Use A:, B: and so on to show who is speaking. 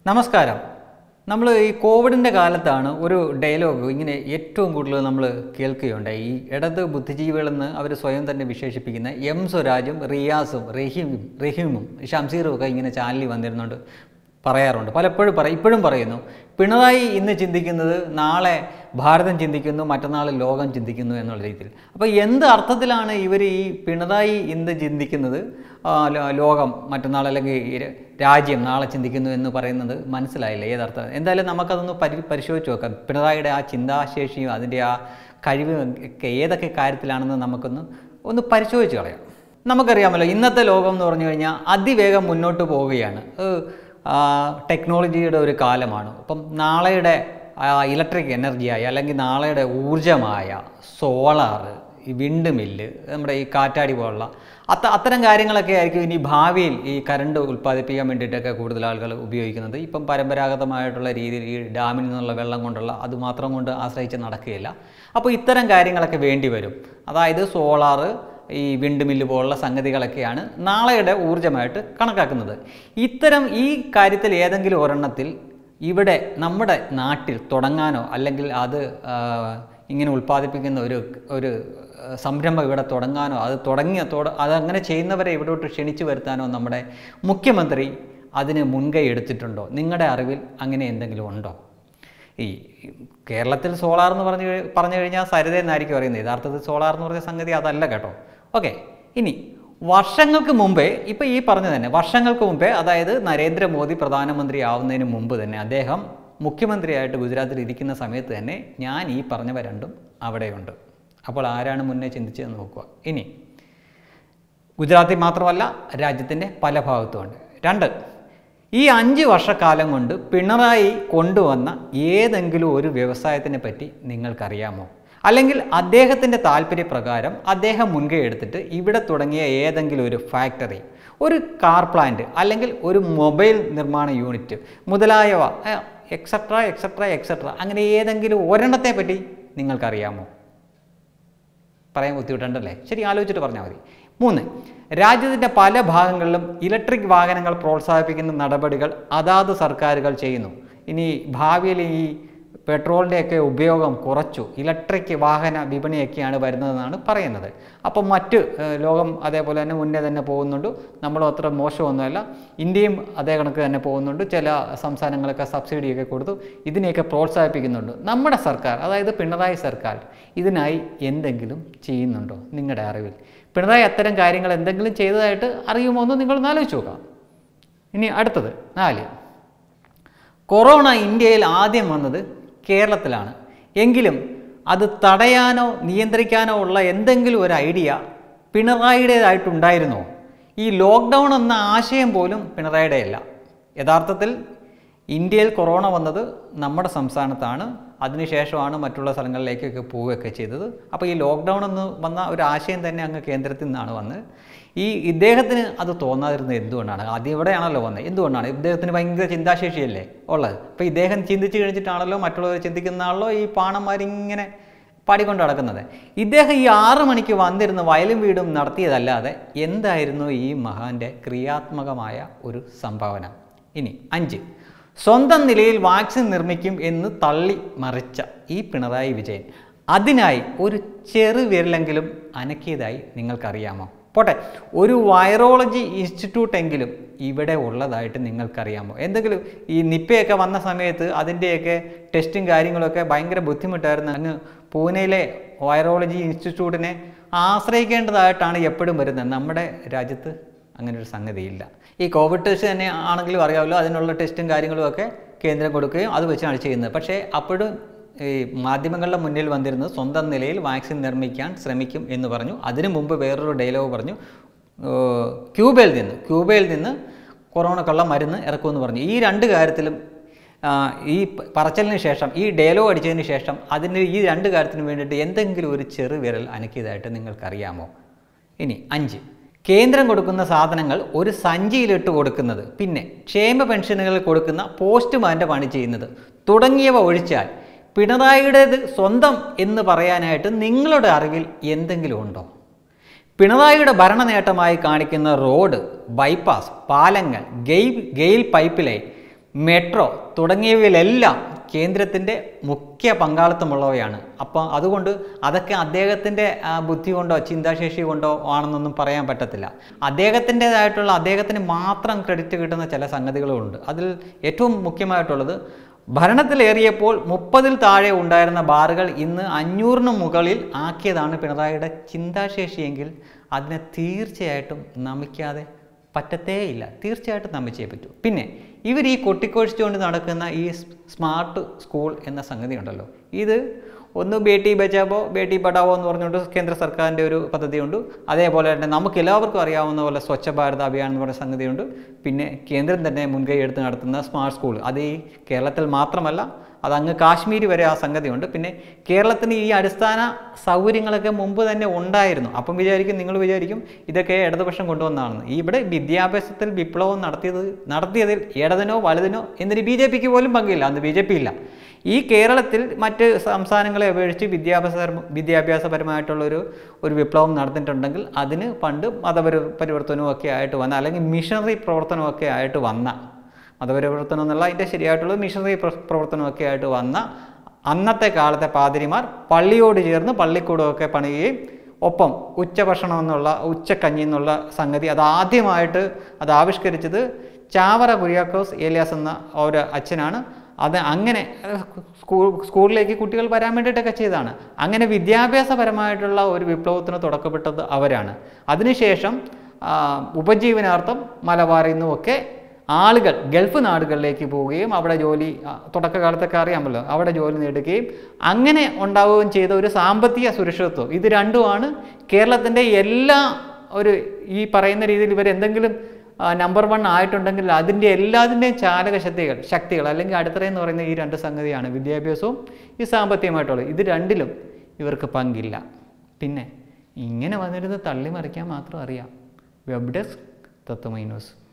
A: നമസ്കാരം നമ്മൾ ഈ കോവിഡിൻ്റെ കാലത്താണ് ഒരു ഡയലോഗ് ഇങ്ങനെ ഏറ്റവും കൂടുതൽ നമ്മൾ കേൾക്കുകയുണ്ടായി ഈ ഇടത് ബുദ്ധിജീവികളെന്ന് അവർ സ്വയം തന്നെ വിശേഷിപ്പിക്കുന്ന എം സ്വരാജും റിയാസും റഹീമും റഹീമും ഷംസീറും ഒക്കെ ഇങ്ങനെ ചാനലിൽ വന്നിരുന്നുണ്ട് പറയാറുണ്ട് പലപ്പോഴും പറയും ഇപ്പോഴും പറയുന്നു പിണറായി ഇന്ന് ചിന്തിക്കുന്നത് നാളെ ഭാരതം ചിന്തിക്കുന്നു മറ്റന്നാൾ ലോകം ചിന്തിക്കുന്നു എന്നുള്ള രീതിയിൽ അപ്പോൾ എന്ത് അർത്ഥത്തിലാണ് ഇവർ ഈ പിണറായി ഇന്ന് ചിന്തിക്കുന്നത് ആ, ലോ- ലോകം മറ്റന്നാൾ അല്ലെങ്കിൽ ഈ ര- രാജ്യം നാളെ ചിന്തിക്കുന്നു എന്ന് പറയുന്നത് മനസ്സിലായില്ല ഏതർത്ഥം എന്തായാലും നമുക്കതൊന്ന് പരി പരിശോധിച്ച് നോക്കാം പിണറായിയുടെ ആ ചിന്താശേഷിയും അതിൻ്റെ ആ കഴിവും ഒക്കെ ഏതൊക്കെ കാര്യത്തിലാണെന്ന് നമുക്കൊന്ന് ഒന്ന് പരിശോധിച്ച് കളയാം നമുക്കറിയാമല്ലോ ഇന്നത്തെ ലോകം എന്ന് പറഞ്ഞു കഴിഞ്ഞാൽ അതിവേഗം മുന്നോട്ട് പോവുകയാണ് ഏഹ്, ആ, ടെക്നോളജിയുടെ ഒരു കാലമാണ് അപ്പം നാളെയുടെ ഇലക്ട്രിക് എനർജിയായ അല്ലെങ്കിൽ നാളെയുടെ ഊർജമായ സോളാറ് ഈ വിണ്ട് മില്ല് നമ്മുടെ ഈ കാറ്റാടി പോലുള്ള അത്ത അത്തരം കാര്യങ്ങളൊക്കെ ആയിരിക്കും ഇനി ഭാവിയിൽ ഈ കറണ്ട് ഉൽപ്പാദിപ്പിക്കാൻ വേണ്ടിയിട്ടൊക്കെ കൂടുതൽ ആളുകൾ ഉപയോഗിക്കുന്നത് ഇപ്പം പരമ്പരാഗതമായിട്ടുള്ള രീതിയിൽ ഈ ഡാമിൽ നിന്നുള്ള വെള്ളം കൊണ്ടുള്ള അത് മാത്രം കൊണ്ട് ആശ്രയിച്ച് നടക്കുകയില്ല അപ്പോൾ ഇത്തരം കാര്യങ്ങളൊക്കെ വേണ്ടി വരും അതായത് സോളാറ് ഈ വിണ്ട് മില്ല് പോലുള്ള സംഗതികളൊക്കെയാണ് നാളെയുടെ ഊർജ്ജമായിട്ട് കണക്കാക്കുന്നത് ഇത്തരം ഈ കാര്യത്തിൽ ഏതെങ്കിലും ഒരെണ്ണത്തിൽ ഇവിടെ നമ്മുടെ നാട്ടിൽ തുടങ്ങാനോ അല്ലെങ്കിൽ അത് ആ, ഇങ്ങനെ ഉൽപ്പാദിപ്പിക്കുന്ന ഒരു ഒരു ആ, സംരംഭം ഇവിടെ തുടങ്ങാനോ അത് തുടങ്ങിയ തുട അതങ്ങനെ ചെയ്യുന്നവരെ ഇവിടോട്ട് ക്ഷണിച്ചു വരുത്താനോ നമ്മുടെ മുഖ്യമന്ത്രി അതിന് മുൻകൈ എടുത്തിട്ടുണ്ടോ നിങ്ങളുടെ അറിവിൽ അങ്ങനെ എന്തെങ്കിലും ഉണ്ടോ ഈ കേരളത്തിൽ സോളാർ എന്ന് പറഞ്ഞു കഴി- പറഞ്ഞു കഴിഞ്ഞാൽ സരിത എന്നായിരിക്കും അറിയുന്നത് യഥാർത്ഥത്തിൽ സോളാർ എന്ന് പറഞ്ഞ സംഗതി അതല്ല കേട്ടോ ഓക്കെ ഇനി വർഷങ്ങൾക്ക് മുമ്പേ ഇപ്പം ഈ പറഞ്ഞു തന്നെ വർഷങ്ങൾക്ക് മുമ്പേ അതായത് നരേന്ദ്രമോദി പ്രധാനമന്ത്രി ആവുന്നതിന് മുമ്പ് തന്നെ അദ്ദേഹം മുഖ്യമന്ത്രിയായിട്ട് ഗുജറാത്തിൽ ഇരിക്കുന്ന സമയത്ത് തന്നെ ഞാൻ ഈ പറഞ്ഞവ രണ്ടും അവിടെയുണ്ട് അപ്പോൾ ആരാണ് മുന്നേ ചിന്തിച്ചതെന്ന് നോക്കുക ഇനി ഗുജറാത്തിൽ മാത്രമല്ല രാജ്യത്തിൻ്റെ പല ഭാഗത്തുമുണ്ട് രണ്ട് ഈ അഞ്ച് വർഷക്കാലം കൊണ്ട് പിണറായി കൊണ്ടുവന്ന ഏതെങ്കിലും ഒരു വ്യവസായത്തിനെ പറ്റി നിങ്ങൾക്കറിയാമോ അല്ലെങ്കിൽ അദ്ദേഹത്തിൻ്റെ താല്പര്യപ്രകാരം അദ്ദേഹം മുൻകൈ എടുത്തിട്ട് ഇവിടെ തുടങ്ങിയ ഏതെങ്കിലും ഒരു ഫാക്ടറി ഒരു കാർ പ്ലാന്റ് അല്ലെങ്കിൽ ഒരു മൊബൈൽ നിർമ്മാണ യൂണിറ്റ് മുതലായവ എക്സെട്ര എക്സെട്ര എക്സെട്ര അങ്ങനെ ഏതെങ്കിലും ഒരെണ്ണത്തെ പറ്റി നിങ്ങൾക്കറിയാമോ പറയാൻ ബുദ്ധിമുട്ടുണ്ടല്ലേ ശരി ആലോചിച്ചിട്ട് പറഞ്ഞാൽ മതി മൂന്ന് രാജ്യത്തിൻ്റെ പല ഭാഗങ്ങളിലും ഇലക്ട്രിക് വാഹനങ്ങൾ പ്രോത്സാഹിപ്പിക്കുന്ന നടപടികൾ അതാത് സർക്കാരുകൾ ചെയ്യുന്നു ഇനി ഭാവിയിൽ ഈ പെട്രോളിൻ്റെയൊക്കെ ഉപയോഗം കുറച്ചു ഇലക്ട്രിക് വാഹന വിപണിയൊക്കെയാണ് വരുന്നതെന്നാണ് പറയുന്നത് അപ്പം മറ്റ് ഏഹ്, ലോകം അതേപോലെ തന്നെ മുന്നേ തന്നെ പോകുന്നുണ്ട് നമ്മളും അത്ര മോശമൊന്നുമല്ല ഇന്ത്യയും അതേ കണക്ക് തന്നെ പോകുന്നുണ്ട് ചില സംസ്ഥാനങ്ങളൊക്കെ സബ്സിഡിയൊക്കെ കൊടുത്തു ഇതിനെയൊക്കെ പ്രോത്സാഹിപ്പിക്കുന്നുണ്ട് നമ്മുടെ സർക്കാർ അതായത് പിണറായി സർക്കാർ ഇതിനായി എന്തെങ്കിലും ചെയ്യുന്നുണ്ടോ നിങ്ങളുടെ അറിവിൽ പിണറായി അത്തരം കാര്യങ്ങൾ എന്തെങ്കിലും ചെയ്തതായിട്ട് അറിയുമോ എന്ന് നിങ്ങളൊന്ന് ആലോചിച്ച് നോക്കാം ഇനി അടുത്തത് നാല് കൊറോണ ഇന്ത്യയിൽ ആദ്യം വന്നത് കേരളത്തിലാണ് എങ്കിലും അത് തടയാനോ നിയന്ത്രിക്കാനോ ഉള്ള എന്തെങ്കിലും ഒരു ഐഡിയ പിണറായിയുടേതായിട്ടുണ്ടായിരുന്നോ ഈ ലോക്ക്ഡൗൺ എന്ന ആശയം പോലും പിണറായിയുടെയല്ല യഥാർത്ഥത്തിൽ ഇന്ത്യയിൽ കൊറോണ വന്നത് നമ്മുടെ സംസ്ഥാനത്താണ് അതിനുശേഷമാണ് മറ്റുള്ള സ്ഥലങ്ങളിലേക്കൊക്കെ പോവുകയൊക്കെ ചെയ്തത് അപ്പോൾ ഈ ലോക്ക്ഡൗൺ എന്ന് വന്ന ഒരു ആശയം തന്നെ അങ്ങ് കേന്ദ്രത്തിൽ നിന്നാണ് വന്നത് ഈ ഇദ്ദേഹത്തിന് അത് തോന്നാതിരുന്നത് എന്തുകൊണ്ടാണ് ആദ്യം ഇവിടെയാണല്ലോ വന്നത് എന്തുകൊണ്ടാണ് ഇദ്ദേഹത്തിന് ഭയങ്കര ചിന്താശേഷിയല്ലേ ഉള്ളത് അപ്പോൾ ഇദ്ദേഹം ചിന്തിച്ച് കഴിഞ്ഞിട്ടാണല്ലോ മറ്റുള്ളവർ ചിന്തിക്കുന്നതാണല്ലോ ഈ പാണന്മാരിങ്ങനെ പാടിക്കൊണ്ട് നടക്കുന്നത് ഇദ്ദേഹം ഈ ആറ് മണിക്ക് വന്നിരുന്ന് വയലും വീടും നടത്തിയതല്ലാതെ എന്തായിരുന്നു ഈ മഹാന്റെ ക്രിയാത്മകമായ ഒരു സംഭാവന ഇനി അഞ്ച് സ്വന്തം നിലയിൽ വാക്സിൻ നിർമ്മിക്കും എന്ന് തള്ളി മറിച്ച ഈ പിണറായി വിജയൻ അതിനായി ഒരു ചെറുവിരലെങ്കിലും അനക്കിയതായി നിങ്ങൾക്കറിയാമോ പോട്ടെ ഒരു വൈറോളജി ഇൻസ്റ്റിറ്റ്യൂട്ട് എങ്കിലും ഇവിടെ ഉള്ളതായിട്ട് നിങ്ങൾക്കറിയാമോ എന്തെങ്കിലും ഈ നിപ്പയൊക്കെ വന്ന സമയത്ത് അതിൻ്റെയൊക്കെ ടെസ്റ്റും കാര്യങ്ങളൊക്കെ ഭയങ്കര ബുദ്ധിമുട്ടായിരുന്നു അങ്ങ് പൂനെയിലെ വൈറോളജി ഇൻസ്റ്റിറ്റ്യൂട്ടിനെ ആശ്രയിക്കേണ്ടതായിട്ടാണ് എപ്പോഴും വരുന്നത് നമ്മുടെ രാജ്യത്ത് അങ്ങനെ ഒരു സംഗതിയില്ല ഈ കോവിഡ് ടെസ്റ്റ് തന്നെ ആണെങ്കിലും അറിയാമല്ലോ അതിനുള്ള ടെസ്റ്റും കാര്യങ്ങളും ഒക്കെ കേന്ദ്രം കൊടുക്കുകയും അത് വെച്ചാണ് ചെയ്യുന്നത് പക്ഷേ അപ്പോഴും ഈ മാധ്യമങ്ങളുടെ മുന്നിൽ വന്നിരുന്നത് സ്വന്തം നിലയിൽ വാക്സിൻ നിർമ്മിക്കാൻ ശ്രമിക്കും എന്ന് പറഞ്ഞു അതിനു മുമ്പ് വേറൊരു ഡയലോഗ് പറഞ്ഞു ഏർ ക്യൂബയിൽ നിന്ന് ക്യൂബയിൽ നിന്ന് കൊറോണക്കുള്ള മരുന്ന് ഇറക്കുമെന്ന് പറഞ്ഞു ഈ രണ്ട് കാര്യത്തിലും ആ, ഈ പ- പറച്ചലിന് ശേഷം ഈ ഡയലോഗ് അടിച്ചതിന് ശേഷം അതിന് ഈ രണ്ട് കാര്യത്തിന് വേണ്ടിയിട്ട് എന്തെങ്കിലും ഒരു ചെറു വിരൽ അനക്കിയതായിട്ട് നിങ്ങൾക്കറിയാമോ ഇനി അഞ്ച് കേന്ദ്രം കൊടുക്കുന്ന സാധനങ്ങൾ ഒരു സഞ്ചിയിലിട്ട് കൊടുക്കുന്നത് പിന്നെ ക്ഷേമ പെൻഷനുകൾ കൊടുക്കുന്ന പോസ്റ്റ്മാൻ്റെ പണി ചെയ്യുന്നത് തുടങ്ങിയവ ഒഴിച്ചാൽ പിണറായിയുടേത് സ്വന്തം എന്ന് പറയാനായിട്ട് നിങ്ങളുടെ അറിവിൽ എന്തെങ്കിലും ഉണ്ടോ പിണറായിയുടെ ഭരണ നേട്ടമായി കാണിക്കുന്ന റോഡ് ബൈപ്പാസ് പാലങ്ങൾ GAIL GAIL pipe line metro തുടങ്ങിയവയിലെല്ലാം കേന്ദ്രത്തിൻ്റെ മുഖ്യ പങ്കാളിത്തമുള്ളവയാണ് അപ്പോൾ അതുകൊണ്ട് അതൊക്കെ അദ്ദേഹത്തിൻ്റെ ആ, ബുദ്ധി കൊണ്ടോ ചിന്താശേഷി കൊണ്ടോ ആണെന്നൊന്നും പറയാൻ പറ്റത്തില്ല അദ്ദേഹത്തിൻ്റെതായിട്ടുള്ള അദ്ദേഹത്തിന് മാത്രം ക്രെഡിറ്റ് കിട്ടുന്ന ചില സംഗതികളുമുണ്ട് അതിൽ ഏറ്റവും മുഖ്യമായിട്ടുള്ളത് ഭരണത്തിലേറിയപ്പോൾ മുപ്പതിൽ താഴെ ഉണ്ടായിരുന്ന ബാറുകൾ ഇന്ന് അഞ്ഞൂറിന് മുകളിൽ ആക്കിയതാണ് പിണറായിയുടെ ചിന്താശേഷിയെങ്കിൽ അതിനെ തീർച്ചയായിട്ടും നമിക്കാതെ പറ്റത്തേയില്ല തീർച്ചയായിട്ടും നമിച്ചേ പറ്റൂ പിന്നെ ഇവർ ഈ കൊട്ടിക്കൊഴിച്ചുകൊണ്ട് നടക്കുന്ന ഈ സ് സ്മാർട്ട് സ്കൂൾ എന്ന സംഗതി ഉണ്ടല്ലോ ഇത് ഒന്ന് ബേട്ടി ബച്ചാവോ ബേട്ടി പഠാവോ എന്ന് പറഞ്ഞുകൊണ്ട് കേന്ദ്ര സർക്കാരിൻ്റെ ഒരു പദ്ധതിയുണ്ട് അതേപോലെ തന്നെ നമുക്ക് എല്ലാവർക്കും അറിയാവുന്ന പോലെ സ്വച്ഛ ഭാരത് അഭിയാൻ എന്ന് പറയുന്ന സംഗതിയുണ്ട് പിന്നെ കേന്ദ്രം തന്നെ മുൻകൈ എടുത്ത് നടത്തുന്ന സ്മാർട്ട് സ്കൂൾ അത് ഈ കേരളത്തിൽ മാത്രമല്ല അത് അങ്ങ് കാശ്മീർ വരെ ആ സംഗതിയുണ്ട് പിന്നെ കേരളത്തിന് ഈ അടിസ്ഥാന സൗകര്യങ്ങളൊക്കെ മുമ്പ് തന്നെ ഉണ്ടായിരുന്നു അപ്പം വിചാരിക്കും നിങ്ങൾ വിചാരിക്കും ഇതൊക്കെ ഇടതുപക്ഷം കൊണ്ടുവന്നതാണെന്ന് ഈ ഇവിടെ വിദ്യാഭ്യാസത്തിൽ വിപ്ലവം നടത്തിയത് നടത്തിയതിൽ ഇടതിനോ വലതിനോ എന്നിട്ട് ബി ജെ പിക്ക് പോലും പങ്കില്ല അന്ന് ബി ജെ പി ഇല്ല ഈ കേരളത്തിൽ മറ്റ് സംസ്ഥാനങ്ങളെ അപേക്ഷിച്ച് വിദ്യാഭ്യാസ വിദ്യാഭ്യാസപരമായിട്ടുള്ളൊരു ഒരു വിപ്ലവം നടന്നിട്ടുണ്ടെങ്കിൽ അതിന് പണ്ട് മതപരി പരിവർത്തനവും ഒക്കെ ആയിട്ട് വന്ന അല്ലെങ്കിൽ മിഷണറി പ്രവർത്തനമൊക്കെ ആയിട്ട് വന്ന മതപരിവർത്തനം എന്നുള്ള അതിൻ്റെ ശരിയായിട്ടുള്ള മിഷണറി പ്ര- പ്രവർത്തനമൊക്കെ ആയിട്ട് വന്ന അന്നത്തെ കാലത്തെ പാതിരിമാർ പള്ളിയോട് ചേർന്ന് പള്ളിക്കൂടമൊക്കെ പണിയുകയും ഒപ്പം ഉച്ചഭക്ഷണം എന്നുള്ള ഉച്ചക്കഞ്ഞി എന്നുള്ള സംഗതി അത് ആദ്യമായിട്ട് അത് ആവിഷ്കരിച്ചത് ചാവറ കുര്യാക്കോസ് ഏലിയാസ് എന്ന ഒരു അച്ഛനാണ് അത് അങ്ങനെ അഹ് സ്കൂൾ സ്കൂളിലേക്ക് കുട്ടികൾ വരാൻ വേണ്ടിയിട്ടൊക്കെ ചെയ്തതാണ് അങ്ങനെ വിദ്യാഭ്യാസപരമായിട്ടുള്ള ഒരു വിപ്ലവത്തിന് തുടക്കപ്പെട്ടത് അവരാണ് അതിനുശേഷം ആ, ഉപജീവനാർത്ഥം മലബാറിൽ നിന്നുമൊക്കെ ആളുകൾ ഗൾഫ് നാടുകളിലേക്ക് പോവുകയും അവിടെ ജോലി ആ, തുടക്കകാലത്തൊക്കെ അറിയാമല്ലോ അവിടെ ജോലി നേടുകയും അങ്ങനെ ഉണ്ടാവുകയും ചെയ്ത ഒരു സാമ്പത്തിക സുരക്ഷിതത്വം ഇത് രണ്ടുമാണ് കേരളത്തിൻ്റെ എല്ലാ ഒരു ഈ പറയുന്ന രീതിയിൽ ഇവർ എന്തെങ്കിലും നമ്പർ വൺ ആയിട്ടുണ്ടെങ്കിൽ അതിൻ്റെ എല്ലാത്തിൻ്റെയും ചാലക ശക്തികൾ ശക്തികൾ അല്ലെങ്കിൽ അടിത്തറയെന്ന് പറയുന്ന ഈ രണ്ട് സംഗതിയാണ് വിദ്യാഭ്യാസവും ഈ സാമ്പത്തികമായിട്ടുള്ളത് ഇത് രണ്ടിലും ഇവർക്ക് പങ്കില്ല പിന്നെ ഇങ്ങനെ വന്നിരുന്ന് തള്ളിമറിക്കാൻ മാത്രം അറിയാം വെബ് ഡെസ്ക് തത്വമൈ ന്യൂസ്